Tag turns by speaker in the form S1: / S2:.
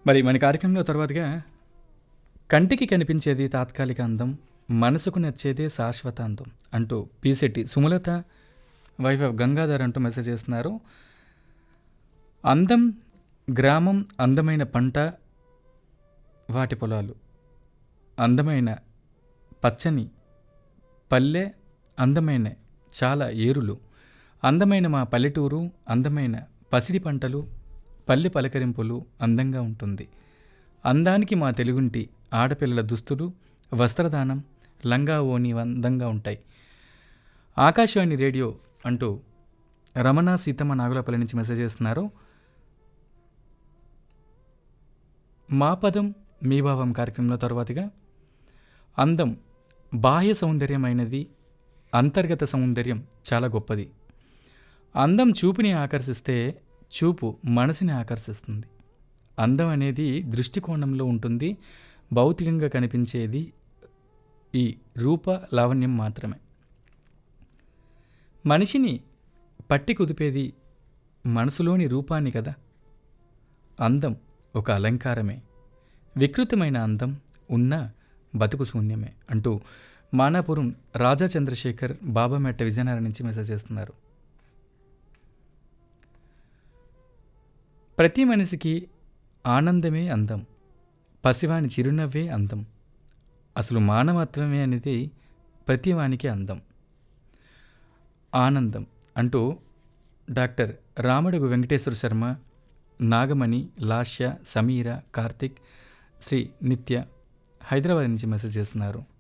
S1: మరి మన కార్యక్రమంలో తర్వాతగా కంటికి కనిపించేది తాత్కాలిక అందం మనసుకు నచ్చేదే శాశ్వత అందం అంటూ పీసెట్టి సుమలత వైఫ్ ఆఫ్ గంగాధర్ అంటూ మెసేజ్ చేస్తున్నారు అందం గ్రామం అందమైన పంట వాటి పొలాలు అందమైన పచ్చని పల్లె అందమైన చాలా ఏరులు అందమైన మా పల్లెటూరు అందమైన పసిడి పంటలు పల్లె పలకరింపులు అందంగా ఉంటుంది అందానికి మా తెలుగుంటి ఆడపిల్లల దుస్తులు వస్త్రదానం లంగా ఓని అందంగా ఉంటాయి ఆకాశవాణి రేడియో అంటూ రమణ సీతమ్మ నాగులపల్లి నుంచి మెసేజ్ చేస్తున్నారు మా పదం మీ భావం కార్యక్రమంలో తరువాతిగా అందం బాహ్య సౌందర్యమైనది అంతర్గత సౌందర్యం చాలా గొప్పది అందం చూపుని ఆకర్షిస్తే చూపు మనసుని ఆకర్షిస్తుంది అందం అనేది దృష్టికోణంలో ఉంటుంది భౌతికంగా కనిపించేది ఈ రూప లావణ్యం మాత్రమే మనిషిని పట్టి కుదిపేది మనసులోని రూపాన్ని కదా అందం ఒక అలంకారమే వికృతమైన అందం ఉన్న బతుకు శూన్యమే అంటూ మానాపురం రాజా చంద్రశేఖర్ బాబామెట్ట విజయనగరం నుంచి మెసేజ్ చేస్తున్నారు ప్రతి మనిషికి ఆనందమే అందం పసివాని చిరునవ్వే అందం అసలు మానవత్వమే అనేది ప్రతి వానికి అందం ఆనందం అంటూ డాక్టర్ రామడుగు వెంకటేశ్వర శర్మ నాగమణి లాస్య సమీర కార్తిక్ శ్రీ నిత్య హైదరాబాద్ నుంచి మెసేజ్ చేస్తున్నారు